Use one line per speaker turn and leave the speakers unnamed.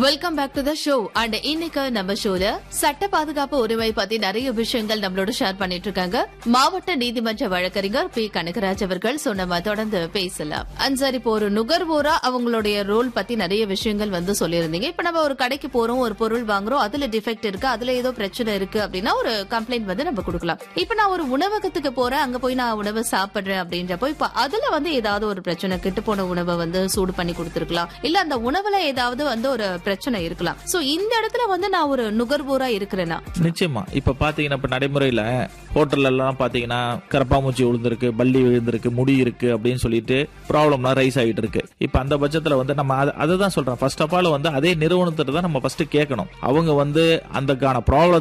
welcome back to the show and இன்னைக்கு நம்ம ஷோல சட்ட பாதுகாப்பு உரிமை பத்தி நிறைய விஷயங்கள் நம்மளோட ஷேர் பண்ணிட்டு இருக்காங்க மாவட்ட நீதிமன்ற வழக்கறிஞர் பி கனகராஜ் அவர்கள் சோ நம்ம தொடர்ந்து பேசலாம் அண்ட் சார் இப்போ ஒரு நுகர்வோரா அவங்களுடைய ரோல் பத்தி நிறைய விஷயங்கள் வந்து சொல்லியிருந்தீங்க இப்ப நம்ம ஒரு கடைக்கு போறோம் ஒரு பொருள் வாங்குறோம் அதுல டிஃபெக்ட் இருக்கு அதுல ஏதோ பிரச்சனை இருக்கு அப்படின்னா ஒரு கம்ப்ளைண்ட் வந்து நம்ம கொடுக்கலாம் இப்ப நான் ஒரு உணவகத்துக்கு போறேன் அங்க போய் நான் உணவு சாப்பிடுறேன் அப்படின்றப்போ இப்ப அதுல வந்து ஏதாவது ஒரு பிரச்சனை கெட்டு போன உணவை வந்து சூடு பண்ணி கொடுத்துருக்கலாம் இல்ல அந்த உணவுல ஏதாவது வந்து ஒரு பிரச்சனை இருக்கலாம் சோ இந்த இடத்துல வந்து நான் ஒரு நுகர்வோரா இருக்கிறேன்னா
நிச்சயமா இப்ப பாத்தீங்கன்னா இப்ப நடைமுறையில ஹோட்டல்ல எல்லாம் பாத்தீங்கன்னா கரப்பாம்பூச்சி விழுந்திருக்கு பல்லி விழுந்திருக்கு முடி இருக்கு அப்படின்னு சொல்லிட்டு ப்ராப்ளம்லாம் ரைஸ் ஆகிட்டு இருக்கு இப்ப அந்த பட்சத்துல வந்து நம்ம அதை தான் சொல்றோம் ஃபர்ஸ்ட் ஆஃப் ஆல் வந்து அதே நிறுவனத்திட்ட தான் நம்ம ஃபர்ஸ்ட் கேட்கணும் அவங்க வந்து அந்தக்கான ப்ராப்ளம்